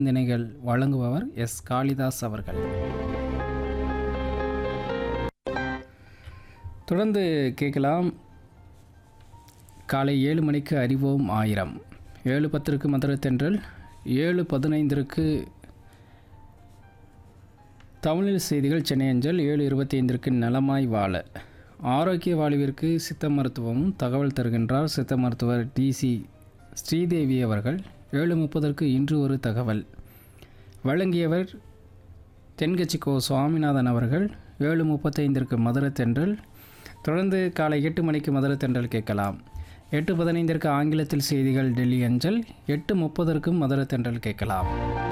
சிந்தனைகள் வழங்குபவர் எஸ் காளிதாஸ் அவர்கள் தொடர்ந்து கேட்கலாம் காலை ஏழு மணிக்கு அறிவோம் ஆயிரம் ஏழு பத்திற்கு மதுரை தென்றல் ஏழு பதினைந்திற்கு தமிழில் செய்திகள் சென்னை அஞ்சல் ஏழு இருபத்தி ஐந்திற்கு நலமாய் வாழ ஆரோக்கிய வாழ்விற்கு சித்த மருத்துவமும் தகவல் தருகின்றார் சித்த மருத்துவர் டிசி ஸ்ரீதேவி அவர்கள் ஏழு முப்பதற்கு இன்று ஒரு தகவல் வழங்கியவர் தென்கட்சி கோ சுவாமிநாதன் அவர்கள் ஏழு முப்பத்தைந்திற்கு மதுரை தென்றல் தொடர்ந்து காலை எட்டு மணிக்கு மதுரை தென்றல் கேட்கலாம் எட்டு பதினைந்திற்கு ஆங்கிலத்தில் செய்திகள் டெல்லி அஞ்சல் எட்டு முப்பதற்கும் மதுரை தென்றல் கேட்கலாம்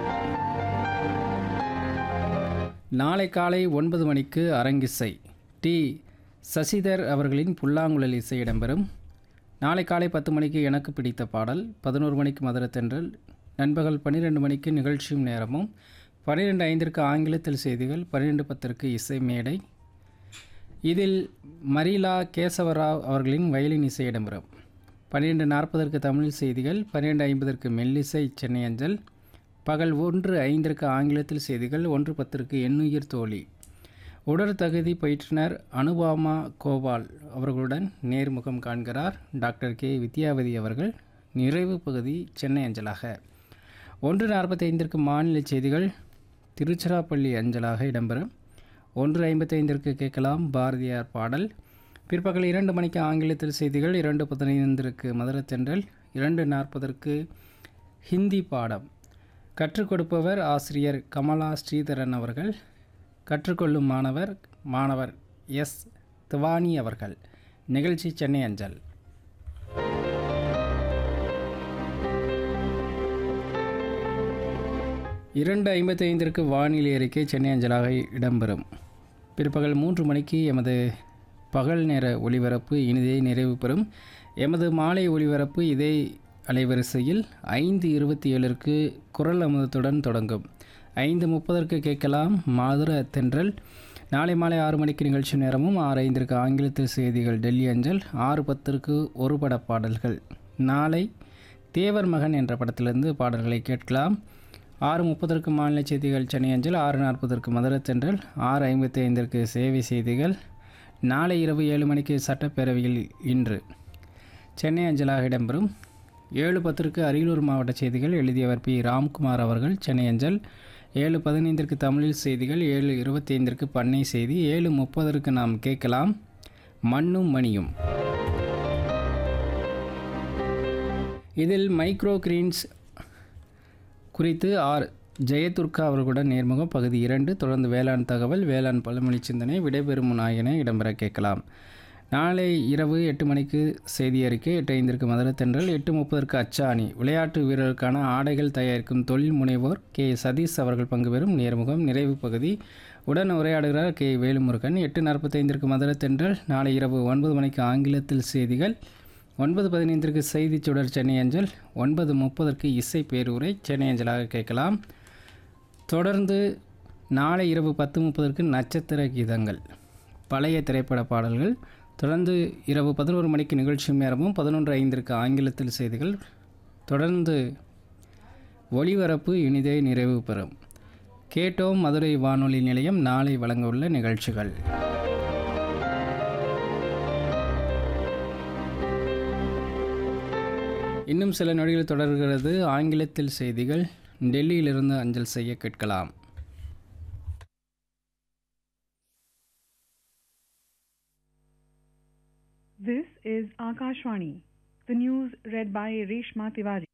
நாளை காலை ஒன்பது மணிக்கு அரங்கிசை டி சசிதர் அவர்களின் புல்லாங்குழல் இசை இடம்பெறும் நாளை காலை பத்து மணிக்கு எனக்கு பிடித்த பாடல் பதினோரு மணிக்கு மதுரை தென்றல் நண்பகல் பன்னிரெண்டு மணிக்கு நிகழ்ச்சியும் நேரமும் பன்னிரெண்டு ஐந்திற்கு ஆங்கிலத்தில் செய்திகள் பன்னிரெண்டு பத்திற்கு இசை மேடை இதில் மரீலா கேசவராவ் அவர்களின் வயலின் இசை இடம்பெறும் பன்னிரெண்டு நாற்பதற்கு தமிழ் செய்திகள் பன்னிரெண்டு ஐம்பதற்கு மெல்லிசை சென்னை அஞ்சல் பகல் ஒன்று ஐந்திற்கு ஆங்கிலத்தில் செய்திகள் ஒன்று பத்திற்கு எண்ணுயிர் தோழி உடற்தகுதி பயிற்றுனர் அனுபாமா கோபால் அவர்களுடன் நேர்முகம் காண்கிறார் டாக்டர் கே வித்யாவதி அவர்கள் நிறைவு பகுதி சென்னை அஞ்சலாக ஒன்று நாற்பத்தைந்திற்கு மாநில செய்திகள் திருச்சிராப்பள்ளி அஞ்சலாக இடம்பெறும் ஒன்று ஐம்பத்தைந்திற்கு கேட்கலாம் பாரதியார் பாடல் பிற்பகல் இரண்டு மணிக்கு ஆங்கிலத்தில் செய்திகள் இரண்டு பதினைந்திற்கு மதுரை தென்றல் இரண்டு நாற்பதற்கு ஹிந்தி பாடம் கற்றுக் கொடுப்பவர் ஆசிரியர் கமலா ஸ்ரீதரன் அவர்கள் கற்றுக்கொள்ளும் மாணவர் மாணவர் எஸ் திவானி அவர்கள் நிகழ்ச்சி சென்னை அஞ்சல் இரண்டு ஐம்பத்தி ஐந்திற்கு வானிலை அறிக்கை சென்னை அஞ்சலாக இடம்பெறும் பிற்பகல் மூன்று மணிக்கு எமது பகல் நேர ஒளிபரப்பு இனிதே நிறைவு பெறும் எமது மாலை ஒளிபரப்பு இதே அலைவரிசையில் ஐந்து இருபத்தி ஏழிற்கு குரல் அமுதத்துடன் தொடங்கும் ஐந்து முப்பதற்கு கேட்கலாம் மாதுர தென்றல் நாளை மாலை ஆறு மணிக்கு நிகழ்ச்சி நேரமும் ஆறு ஐந்திற்கு ஆங்கிலத்தில் செய்திகள் டெல்லி அஞ்சல் ஆறு பத்திற்கு ஒரு பட பாடல்கள் நாளை தேவர் மகன் என்ற படத்திலிருந்து பாடல்களை கேட்கலாம் ஆறு முப்பதற்கு மாநில செய்திகள் சென்னை அஞ்சல் ஆறு நாற்பதற்கு மதுரை தென்றல் ஆறு ஐம்பத்தி ஐந்திற்கு சேவை செய்திகள் நாளை இரவு ஏழு மணிக்கு சட்டப்பேரவையில் இன்று சென்னை அஞ்சலாக இடம்பெறும் ஏழு பத்திற்கு அரியலூர் மாவட்ட செய்திகள் எழுதியவர் பி ராம்குமார் அவர்கள் சென்னை அஞ்சல் ஏழு பதினைந்திற்கு தமிழில் செய்திகள் ஏழு இருபத்தி ஐந்திற்கு பண்ணை செய்தி ஏழு முப்பதற்கு நாம் கேட்கலாம் மண்ணும் மணியும் இதில் மைக்ரோ கிரீன்ஸ் குறித்து ஆர் ஜெயதுர்கா அவர்களுடன் நேர்முகம் பகுதி இரண்டு தொடர்ந்து வேளாண் தகவல் வேளாண் பழமொழி சிந்தனை விடைபெறும் நாயனை இடம்பெற கேட்கலாம் நாளை இரவு எட்டு மணிக்கு செய்தி அறிக்கை எட்டு ஐந்திற்கு மதுரை தென்றல் எட்டு முப்பதற்கு அச்சாணி விளையாட்டு வீரருக்கான ஆடைகள் தயாரிக்கும் தொழில் முனைவோர் கே சதீஷ் அவர்கள் பங்கு பெறும் நேர்முகம் நிறைவு பகுதி உடன் உரையாடுகிறார் கே வேலுமுருகன் எட்டு நாற்பத்தைந்திற்கு மதுரை தென்றல் நாளை இரவு ஒன்பது மணிக்கு ஆங்கிலத்தில் செய்திகள் ஒன்பது பதினைந்திற்கு செய்தி சுடர் சென்னை அஞ்சல் ஒன்பது முப்பதற்கு இசை பேரூரை சென்னை அஞ்சலாக கேட்கலாம் தொடர்ந்து நாளை இரவு பத்து முப்பதற்கு நட்சத்திர கீதங்கள் பழைய திரைப்பட பாடல்கள் தொடர்ந்து இரவு பதினோரு மணிக்கு நிகழ்ச்சி நேரமும் பதினொன்று ஐந்திற்கு ஆங்கிலத்தில் செய்திகள் தொடர்ந்து ஒளிபரப்பு இனிதே நிறைவு பெறும் கேட்டோம் மதுரை வானொலி நிலையம் நாளை வழங்க உள்ள நிகழ்ச்சிகள் இன்னும் சில நொடிகள் தொடர்கிறது ஆங்கிலத்தில் செய்திகள் டெல்லியிலிருந்து அஞ்சல் செய்ய கேட்கலாம் This is Akashvani. The news read by Reshma Tiwari.